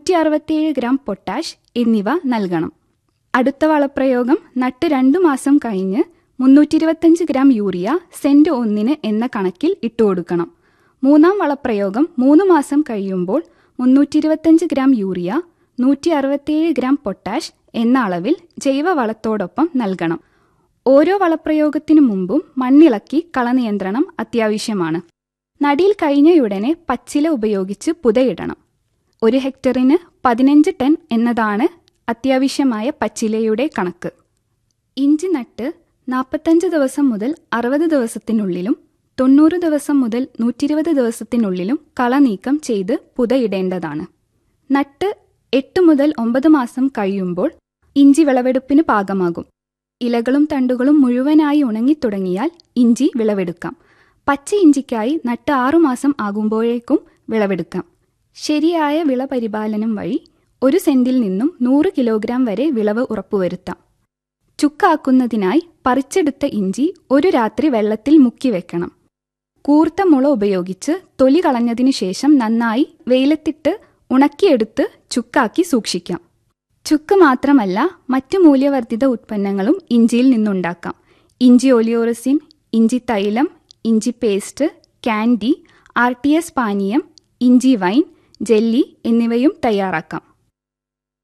നൂറ്റി അറുപത്തിയേഴ് gram potash എന്നിവ നൽകണം അടുത്ത വളപ്രയോഗം നട്ട് രണ്ടു മാസം കഴിഞ്ഞ് മുന്നൂറ്റി ഇരുപത്തഞ്ച് ഗ്രാം യൂറിയ സെന്റ് ഒന്നിന് എന്ന കണക്കിൽ ഇട്ടുകൊടുക്കണം മൂന്നാം വളപ്രയോഗം മൂന്ന് മാസം കഴിയുമ്പോൾ മുന്നൂറ്റി ഇരുപത്തഞ്ച് ഗ്രാം യൂറിയ നൂറ്റി അറുപത്തിയേഴ് ഗ്രാം പൊട്ടാഷ് എന്ന അളവിൽ ജൈവവളത്തോടൊപ്പം നൽകണം ഓരോ വളപ്രയോഗത്തിനു മുമ്പും മണ്ണിളക്കി കളനിയന്ത്രണം അത്യാവശ്യമാണ് നടിയിൽ കഴിഞ്ഞയുടനെ പച്ചില ഉപയോഗിച്ച് പുതയിടണം ഒരു ഹെക്ടറിന് പതിനഞ്ച് ടൺ എന്നതാണ് അത്യാവശ്യമായ പച്ചിലയുടെ കണക്ക് ഇഞ്ചി നട്ട് നാൽപ്പത്തഞ്ച് ദിവസം മുതൽ അറുപത് ദിവസത്തിനുള്ളിലും തൊണ്ണൂറ് ദിവസം മുതൽ നൂറ്റിരുപത് ദിവസത്തിനുള്ളിലും കള നീക്കം ചെയ്ത് പുതയിടേണ്ടതാണ് നട്ട് എട്ട് മുതൽ ഒമ്പത് മാസം കഴിയുമ്പോൾ ഇഞ്ചി വിളവെടുപ്പിന് പാകമാകും ഇലകളും തണ്ടുകളും മുഴുവനായി ഉണങ്ങിത്തുടങ്ങിയാൽ ഇഞ്ചി വിളവെടുക്കാം പച്ച ഇഞ്ചിക്കായി നട്ട് ആറുമാസം ആകുമ്പോഴേക്കും വിളവെടുക്കാം ശരിയായ വിളപരിപാലനം വഴി ഒരു സെന്റിൽ നിന്നും നൂറ് കിലോഗ്രാം വരെ വിളവ് ഉറപ്പുവരുത്താം ചുക്കാക്കുന്നതിനായി പറിച്ചെടുത്ത ഇഞ്ചി ഒരു രാത്രി വെള്ളത്തിൽ മുക്കി വെക്കണം കൂർത്ത മുള ഉപയോഗിച്ച് തൊലി കളഞ്ഞതിനു ശേഷം നന്നായി വെയിലത്തിട്ട് ഉണക്കിയെടുത്ത് ചുക്കാക്കി സൂക്ഷിക്കാം ചുക്ക് മാത്രമല്ല മറ്റു മൂല്യവർദ്ധിത ഉൽപ്പന്നങ്ങളും ഇഞ്ചിയിൽ നിന്നുണ്ടാക്കാം ഇഞ്ചി ഒലിയോറസിൻ ഇഞ്ചി തൈലം ഇഞ്ചി paste candy R T S പാനീയം ഇഞ്ചി വൈൻ ജെല്ലി എന്നിവയും തയ്യാറാക്കാം